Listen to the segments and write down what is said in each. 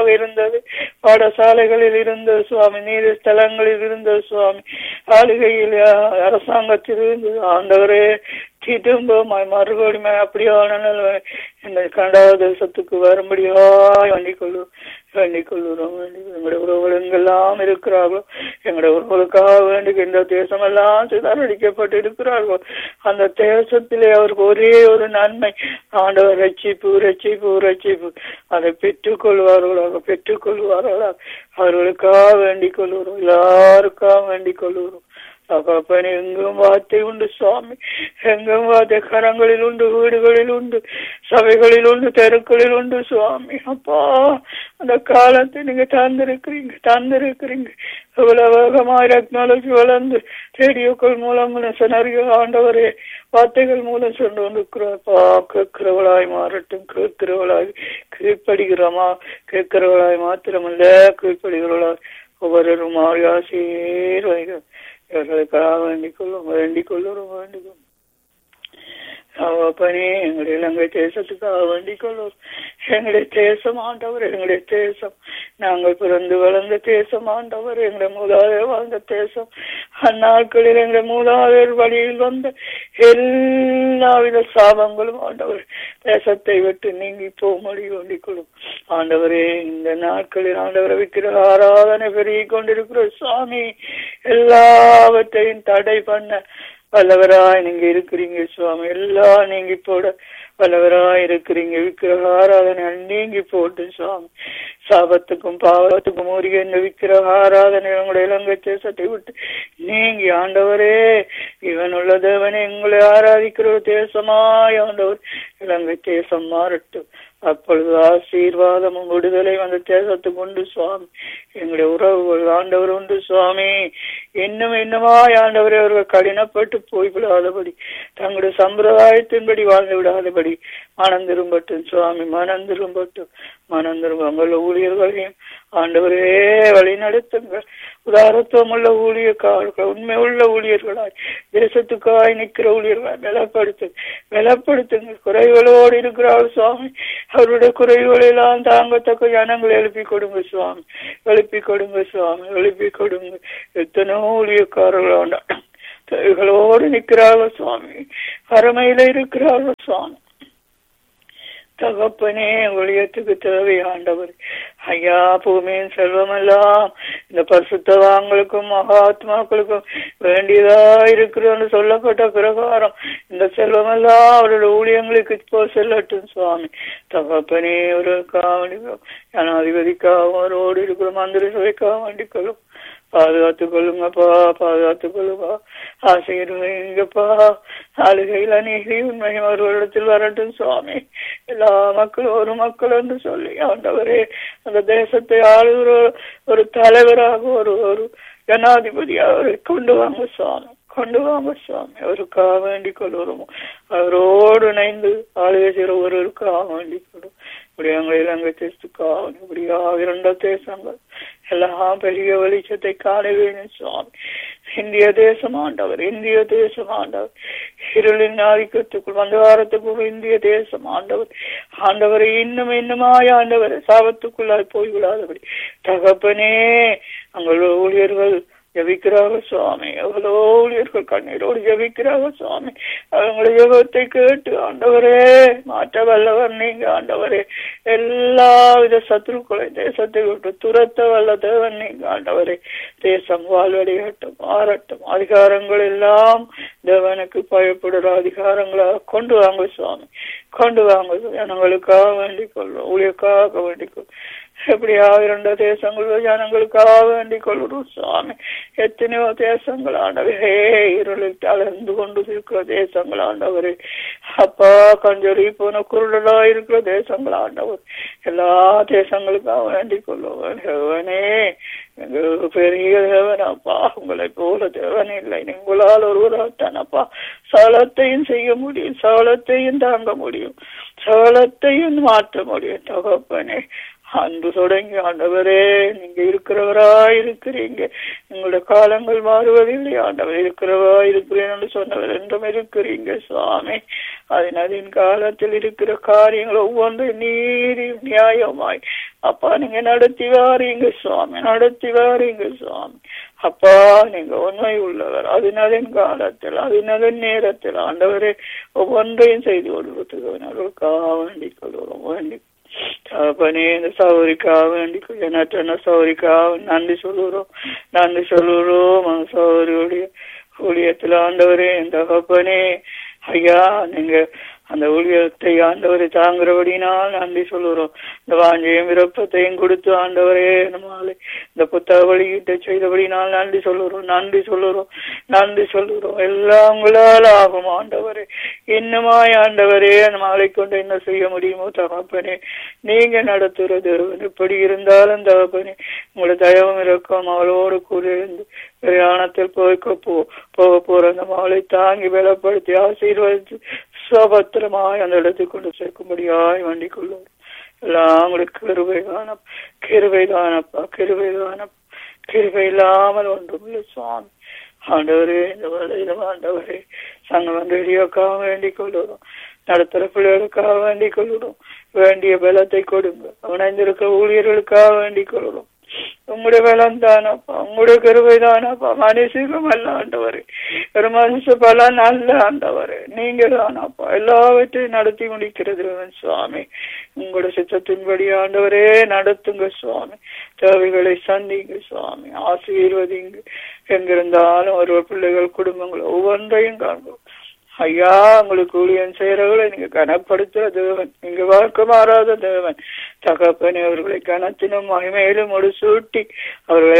இருந்தது பாடசாலைகளில் இருந்தது சுவாமி நீதி ஸ்தலங்களில் இருந்தது சுவாமி ஆளுகையில் அஹ், அரசாங்கத்தில் இருந்தது ஆண்டவரே திரும்பமாய் மறுபடியும் அப்படியான நிலைமை இந்த கனடா தேசத்துக்கு வரும்படியாய் வேண்டிக் கொள்ளும் வேண்டிக் கொள்ளுறோம் வேண்டிக் கொள்ளும். எங்களுடைய உறவுகள் எங்கெல்லாம் இருக்கிறார்களோ எங்களுடைய உறவுகளுக்காக வேண்டி இந்த தேசம் எல்லாம் சிதறடிக்கப்பட்டு இருக்கிறார்களோ அந்த தேசத்திலே அவருக்கு ஒரே ஒரு நன்மை ஆண்டவர் ரட்சிப்பு ரட்சிப்பு ரட்சிப்பு அதை பெற்றுக் கொள்வார்களாக பெற்றுக் கொள்வார்களாக அவர்களுக்காக வேண்டிக் கொள்கிறோம் எல்லாருக்காக வேண்டிக் கொள்கிறோம் தகப்பன் எங்கும் வார்த்தை உண்டு சுவாமி எங்கும் வார்த்தை கரங்களில் உண்டு வீடுகளில் உண்டு சபைகளில் உண்டு தெருக்களில் உண்டு சுவாமி அப்பா அந்த காலத்தை நீங்க தந்திருக்கிறீங்க தந்திருக்கிறீங்க எவ்வளவு வேகமாக டெக்னாலஜி வளர்ந்து ரேடியோக்கள் மூலம் நிறைய ஆண்டவரே வார்த்தைகள் மூலம் சென்று கொண்டிருக்கிறப்பா கேட்கிறவளாய் மாறட்டும் கேட்கிறவளாய் கீழ்ப்படுகிறோமா கேட்கிறவளாய் மாத்திரமல்ல கீழ்ப்படுகிறவளாய் ஒவ்வொருவரும் மாறி ஆசீர்வாய்கள் இவர்களுக்காக வேண்டிக் கொள்ளும் வேண்டிக் கொள்ளுறோம் வேண்டிக் கொள்ளும் அவப்பனே எங்களுடைய இலங்கை தேசத்துக்காக வேண்டிக் கொள்ளும் எங்களுடைய தேசம் ஆண்டவர் எங்களுடைய தேசம் நாங்கள் பிறந்து வளர்ந்த தேசம் ஆண்டவர் எங்களுடைய மூதாதையர் வாழ்ந்த தேசம் அந்நாட்களில் எங்களுடைய மூதாதையர் வழியில் வந்த எல்லாவித சாபங்களும் ஆண்டவர் தேசத்தை விட்டு நீங்கி போகும்படி வேண்டிக் கொள்ளும் ஆண்டவரே இந்த நாட்களில் ஆண்டவரை விக்கிர ஆராதனை பெருகி கொண்டிருக்கிற சுவாமி எல்லாவற்றையும் தடை பண்ண வல்லவராய் நீங்க இருக்கிறீங்க சுவாமி எல்லாம் நீங்கி போட வல்லவராய் இருக்கிறீங்க விக்கிரக ஆராதனை நீங்கி போட்டு சுவாமி சாபத்துக்கும் பாவத்துக்கும் உரிய இந்த விக்கிரக ஆராதனை உங்களுடைய இலங்கை தேசத்தை விட்டு நீங்கி ஆண்டவரே இவன் உள்ள தேவனை உங்களை ஆராதிக்கிற ஒரு தேசமாய் ஆண்டவர் இலங்கை தேசம் மாறட்டும் அப்பொழுது ஆசீர்வாதமும் விடுதலை அந்த தேசத்துக்கு உண்டு சுவாமி எங்களுடைய உறவுகள் ஆண்டவர் உண்டு சுவாமி இன்னும் இன்னுமாய் ஆண்டவரை அவர்கள் கடினப்பட்டு போய் விடாதபடி தங்களுடைய சம்பிரதாயத்தின்படி வாழ்ந்து விடாதபடி மனம் திரும்பட்டும் சுவாமி மனம் திரும்பட்டும் மனம் திரும்ப உங்கள் ஊழியர்களையும் ஆண்டவரே வழி நடத்துங்கள் உதாரத்துவம் உள்ள ஊழியக்காரர்கள் உண்மை உள்ள ஊழியர்களாய் தேசத்துக்காய் நிற்கிற ஊழியர்களாய் பலப்படுத்துங்க பலப்படுத்துங்க குறைகளோடு இருக்கிறாள் சுவாமி அவருடைய குறைகளை எல்லாம் தாங்கத்தக்க ஜனங்களை எழுப்பி கொடுங்க சுவாமி எழுப்பி கொடுங்க சுவாமி எழுப்பி கொடுங்க எத்தனை ஊழியக்காரர்கள் தேவைகளோடு நிற்கிறார்கள் சுவாமி அருமையில இருக்கிறார்கள் சுவாமி தகப்பனே ஊழியத்துக்கு தேவை ஆண்டவர் ஐயா பூமியின் செல்வமெல்லாம் இந்த பரிசுத்தவான்களுக்கும் மகாத்மாக்களுக்கும் வேண்டியதா இருக்கிறோன்னு சொல்லப்பட்ட பிரகாரம் இந்த செல்வமெல்லாம் அவருடைய ஊழியங்களுக்கு இப்போ செல்லட்டும் சுவாமி தகப்பனே ஒரு காவடி ஜனாதிபதிக்காகவும் அவரோடு இருக்கிற மந்திரி சபைக்காக வேண்டிக் கொள்ளும் பாதுகாத்துக் கொள்ளுங்கப்பா பாதுகாத்துக் கொள்ளுப்பா ஆசீர்வதிங்கப்பா ஆளுகையில் நீதி உண்மையும் ஒரு இடத்தில் வரட்டும் சுவாமி எல்லா மக்களும் ஒரு மக்கள் என்று சொல்லி ஆண்டவரே அந்த தேசத்தை ஆளுகிற ஒரு தலைவராக ஒரு ஒரு ஜனாதிபதியாக அவரை கொண்டு வாங்க சுவாமி கொண்டு வாங்க சுவாமி அவருக்காக வேண்டிக் கொள்வோம் அவரோடு இணைந்து ஆளுகை செய்கிற ஒருவருக்காக வேண்டிக் கொள்வோம் இப்படி எங்கள் இலங்கை தேசத்துக்காக இப்படியா இரண்ட தேசங்கள் எல்லாம் பெரிய வெளிச்சத்தை காண வேணும் சுவாமி இந்திய தேசம் ஆண்டவர் இந்திய தேசம் ஆண்டவர் இருளின் ஆதிக்கத்துக்குள் அந்தகாரத்துக்குள் இந்திய தேசம் ஆண்டவர் ஆண்டவரை இன்னும் இன்னுமாய் ஆண்டவர் சாபத்துக்குள்ளாய் போய்விடாதபடி தகப்பனே அங்கள் ஊழியர்கள் ஜபிக்கிறார்கள் சுவாமி எவ்வளோ ஊழியர்கள் கண்ணீரோடு ஜபிக்கிறார்கள் சுவாமி அவங்களுடைய யுகத்தை கேட்டு ஆண்டவரே மாற்ற வல்லவர் நீங்க ஆண்டவரே எல்லா வித சத்துருக்களை தேசத்தை விட்டு துரத்த வல்ல தேவன் நீங்க ஆண்டவரே தேசம் வாழ்வடையட்டும் மாறட்டும் அதிகாரங்கள் எல்லாம் தேவனுக்கு பயப்படுற அதிகாரங்களாக கொண்டு வாங்க சுவாமி கொண்டு வாங்க ஜனங்களுக்காக வேண்டிக் கொள்ளும் ஊழியக்காக வேண்டிக் கொள்ளும் எப்படியா இரண்டு தேசங்கள் ஜனங்களுக்காக வேண்டிக் கொள்கிறோம் சுவாமி எத்தனையோ தேசங்கள் ஆண்டவரே இருளில் தளர்ந்து கொண்டு இருக்கிற தேசங்கள் ஆண்டவரே அப்பா கஞ்சரி போன குருடலா இருக்கிற தேசங்கள் ஆண்டவர் எல்லா தேசங்களுக்காக வேண்டிக் கொள்ளுவனே எங்களுக்கு பெரிய தேவனப்பா உங்களை போல தேவன் இல்லை உங்களால் ஒருவராட்டானப்பா சகலத்தையும் செய்ய முடியும் சகலத்தையும் தாங்க முடியும் சகலத்தையும் மாற்ற முடியும் தகப்பனே அன்று தொடங்கி ஆண்டவரே நீங்க இருக்கிறவரா இருக்கிறீங்க உங்களுடைய காலங்கள் மாறுவதில்லை ஆண்டவர் இருக்கிறவா இருக்கிறேன் என்று சொன்னவர் என்றும் இருக்கிறீங்க சுவாமி அதன் காலத்தில் இருக்கிற காரியங்கள் ஒவ்வொன்றும் நீதி நியாயமாய் அப்பா நீங்க நடத்தி வாரீங்க சுவாமி நடத்தி வாரீங்க சுவாமி அப்பா நீங்க உண்மை உள்ளவர் அதனதன் காலத்தில் அதனதன் நேரத்தில் ஆண்டவரே ஒவ்வொன்றையும் செய்து கொடுத்துக்கவர்களுக்காக வேண்டிக் கொள்வோம் வேண்டி தகப்பனே இந்த சௌரிக்காக வேண்டிக் எண்ணற்ற சௌரிக்காக நன்றி சொல்லுறோம் நன்றி சொல்லுறோம் அந்த சௌரியுடைய ஊழியத்தில் ஆண்டவரே இந்த தகப்பனே ஐயா நீங்க அந்த ஊழியத்தை ஆண்டவரை தாங்குறபடினால் நன்றி சொல்லுறோம் இந்த வாஞ்சையும் விருப்பத்தையும் கொடுத்து ஆண்டவரே நம்மளை இந்த புத்தக வெளியீட்டை செய்தபடினால் நன்றி சொல்லுறோம் நன்றி சொல்லுறோம் நன்றி சொல்லுறோம் எல்லாம் உங்களால் ஆகும் ஆண்டவரே இன்னுமாய் ஆண்டவரே நம்மளை கொண்டு என்ன செய்ய முடியுமோ தகப்பனே நீங்க நடத்துறது எப்படி இருந்தாலும் தகப்பனே உங்களோட தயவும் இருக்கும் அவளோடு கூட இருந்து பிரயாணத்தில் போய்க்க போ போக போற அந்த மகளை தாங்கி பலப்படுத்தி ஆசீர்வதித்து சுபத்திரமாய் அந்த இடத்துக்கு கொண்டு சேர்க்கும்படியாய் வண்டிக் கொள்ளும் எல்லாம் உங்களுக்கு கிருபை தானப்பா கிருபை தானப்பா கிருபை தானப்பா கிருபை இல்லாமல் ஒன்றுமில்லை சுவாமி ஆண்டவரே இந்த வேலையில ஆண்டவரே சங்கம் ரேடியோக்காக வேண்டிக் கொள்ளுறோம் நடத்துற பிள்ளைகளுக்காக வேண்டிக் கொள்ளுறோம் வேண்டிய பலத்தை கொடுங்க அவனைந்திருக்கிற ஊழியர்களுக்காக வேண்டிக் கொள்ளுறோம் உங்களுடைய பலம் தானப்பா உங்களுடைய கருவை தானப்பா மனுஷகம் அல்ல ஆண்டவரே ஒரு மனுஷ பலம் நல்ல ஆண்டவரே நீங்க தானப்பா எல்லாவற்றையும் நடத்தி முடிக்கிறது சுவாமி உங்களோட சித்தத்தின்படி ஆண்டவரே நடத்துங்க சுவாமி தேவைகளை சந்திங்க சுவாமி ஆசீர்வதிங்க எங்கிருந்தாலும் ஒரு பிள்ளைகள் குடும்பங்கள் ஒவ்வொன்றையும் காண்போம் ஐயா உங்களுக்கு ஊழியன் செய்யறவர்களை நீங்க கனப்படுத்துற தேவன் நீங்க வாழ்க்கை மாறாத தேவன் தகப்பனே அவர்களை கனத்தினும் மகிமையிலும் ஒரு சூட்டி அவர்களை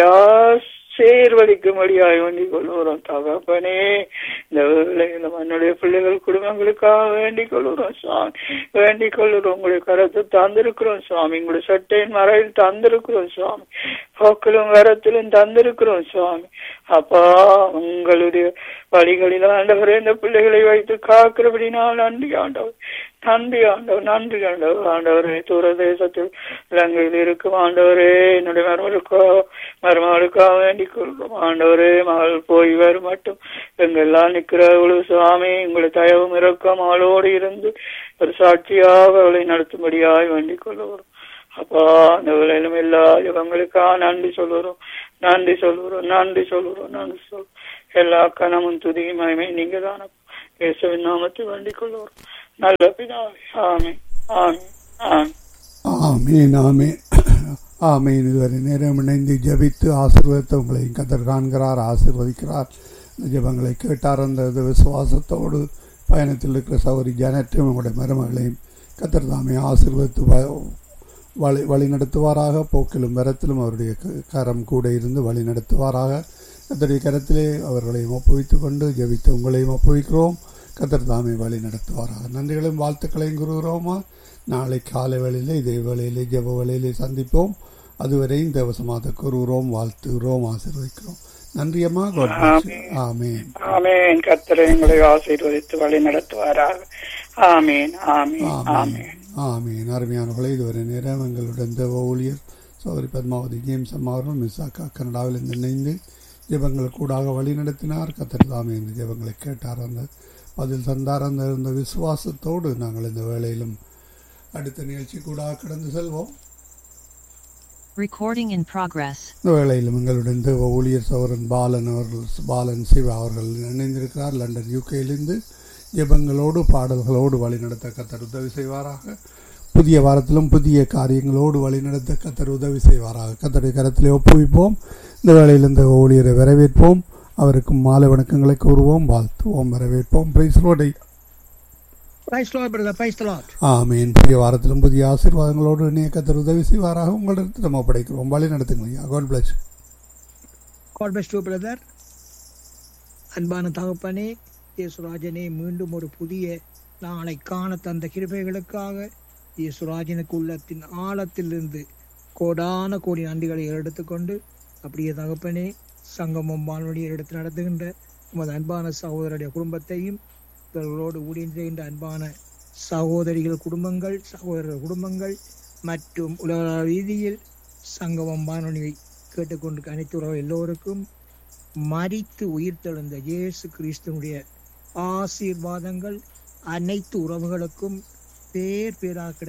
ஆசீர்வதிக்கும்படியாய் வேண்டிக் கொள்கிறோம் தகப்பனே இந்த வேலையில என்னுடைய பிள்ளைகள் குடும்பங்களுக்காக வேண்டிக் கொள்கிறோம் சுவாமி வேண்டிக் கொள்கிறோம் உங்களுடைய கரத்தை தந்திருக்கிறோம் சுவாமி உங்களுடைய சட்டையின் மறையில் தந்திருக்கிறோம் சுவாமி போக்கிலும் வரத்திலும் தந்திருக்கிறோம் சுவாமி அப்பா உங்களுடைய வழிகளில் ஆண்டவரே இந்த பிள்ளைகளை வைத்து காக்கிறபடினால் நன்றி ஆண்டவர் நன்றி ஆண்டவர் நன்றி ஆண்டவர் ஆண்டவரே தூர தேசத்தில் இலங்கையில் இருக்கும் ஆண்டவரே என்னுடைய மருமகளுக்கோ மருமகளுக்காக வேண்டிக் கொள்கிறோம் ஆண்டவரே மகள் போய் வரும் மட்டும் எங்கெல்லாம் நிற்கிற சுவாமி உங்களுடைய தயவும் இறக்கம் அவளோடு இருந்து ஒரு சாட்சியாக அவளை நடத்தும்படியாய் வேண்டிக் கொள்கிறோம் அப்பா அந்த வேலையிலும் எல்லா யுகங்களுக்காக நன்றி சொல்லுறோம் நன்றி சொல்லுறோம் நன்றி சொல்லுறோம் நன்றி சொல்லுறோம் எல்லா கனமும் துதியும் மயமே நீங்க தான இயேசுவின் நாமத்தை வேண்டிக் கொள்ளுறோம் நல்ல பிதாவே ஆமே ஆமே ஆமே ஆமீன் ஆமீன் ஆமீன் இதுவரை நேரம் இணைந்து ஜபித்து ஆசீர்வதித்த உங்களையும் கத்தர் காண்கிறார் ஆசீர்வதிக்கிறார் இந்த ஜபங்களை கேட்டார் அந்த இது விசுவாசத்தோடு பயணத்தில் இருக்கிற சௌரி ஜனத்தையும் உங்களுடைய மருமகளையும் கத்தர் தாமே ஆசீர்வதித்து வ- வழி வழி நடத்துவாராக போக்கிலும் வரத்திலும் அவருடைய க- கரம் கூட இருந்து வழி நடத்துவாராக கத்தருடைய கரத்திலே அவர்களையும் ஒப்புவித்துக் கொண்டு ஜெபித்து உங்களையும் ஒப்புவிக்கிறோம் கத்தர் தாமே வழி நடத்துவாராக நன்றிகளையும் வாழ்த்துக்களையும் கூறுகிறோமா நாளை காலை வேளையிலே இதே வேளையிலே ஜெப வேளையிலே சந்திப்போம் அதுவரை இந்த வசமாக கூறுகிறோம் வாழ்த்துகிறோம் ஆசீர்வதிக்கிறோம் நன்றியம்மா God bless you. ஆமென் ஆமேன் கர்த்தரை எங்களை ஆசீர்வதித்து வழி நடத்துவாராக ஆமீன் ஆமீன் ஆமீன் ஆமென் ஆமென் அருமையானவர்களே இதுவரை நேரம் எங்களுடன் தேவ ஊழியர் சௌரி பத்மாவதி ஜேம்ஸ் அம்மா அவர்கள் மிஸ்ஸாக்கா கனடாவில் இருந்து இணைந்து ஜெபங்கள் கூடாக வழி நடத்தினார் கத்தர் தாமே இந்த ஜெபங்களை கேட்டார் அந்த பதில் தந்தார் அந்த இந்த விசுவாசத்தோடு நாங்கள் இந்த வேளையிலும் அடுத்த நிகழ்ச்சி கூடாக கடந்து செல்வோம் Recording in progress. இந்த வேளையிலும் எங்களுடன் தேவ ஊழியர் சௌரன் பாலன் அவர்கள் பாலன் சிவா அவர்கள் இணைந்திருக்கிறார் லண்டன் யூகேயிலிருந்து ஜெபங்களோடு பாடல்களோடு வழிநடத்த கத்தர் உதவி செய்வாராக புதிய வாரத்திலும் புதிய காரியங்களோடு வழிநடத்த கத்தர் உதவி செய்வாராக கத்தருடைய கரத்திலே ஒப்புவிப்போம் இந்த வேளையில் இந்த ஊழியரை வரவேற்போம் அவருக்கு மாலை வணக்கங்களை கூறுவோம் வாழ்த்துவோம் வரவேற்போம் பிரைஸ்லோடை Praise Lord, brother. Praise the Lord. ஆமீன் புதிய வாரத்திலும் புதிய ஆசீர்வாதங்களோடு இணைய கத்தர் உதவி செய்வாராக உங்களிடத்தில் நம்ம படைக்கிறோம் வழி நடத்துங்க ஐயா God bless God bless you, brother. அன்பான தகப்பனே இயேசுராஜனே மீண்டும் ஒரு புதிய நாளை காண தந்த கிருபைகளுக்காக இயேசுராஜனுக்கு உள்ளத்தின் ஆழத்திலிருந்து கோடான கோடி நன்றிகளை எடுத்துக்கொண்டு அப்படியே தகப்பனே சங்கமம் வானொலியை எடுத்து நடத்துகின்ற உமது அன்பான சகோதரருடைய குடும்பத்தையும் இவர்களோடு ஊழியம் செய்கின்ற அன்பான சகோதரிகள் குடும்பங்கள் சகோதரர் குடும்பங்கள் மற்றும் உலக ரீதியில் சங்கமம் வானொலியை கேட்டுக்கொண்டு அனைத்து உறவு எல்லோருக்கும் மரித்து உயிர்த்தெழுந்த இயேசு கிறிஸ்துவனுடைய ஆசீர்வாதங்கள் அனைத்து உறவுகளுக்கும் பேர் பேராக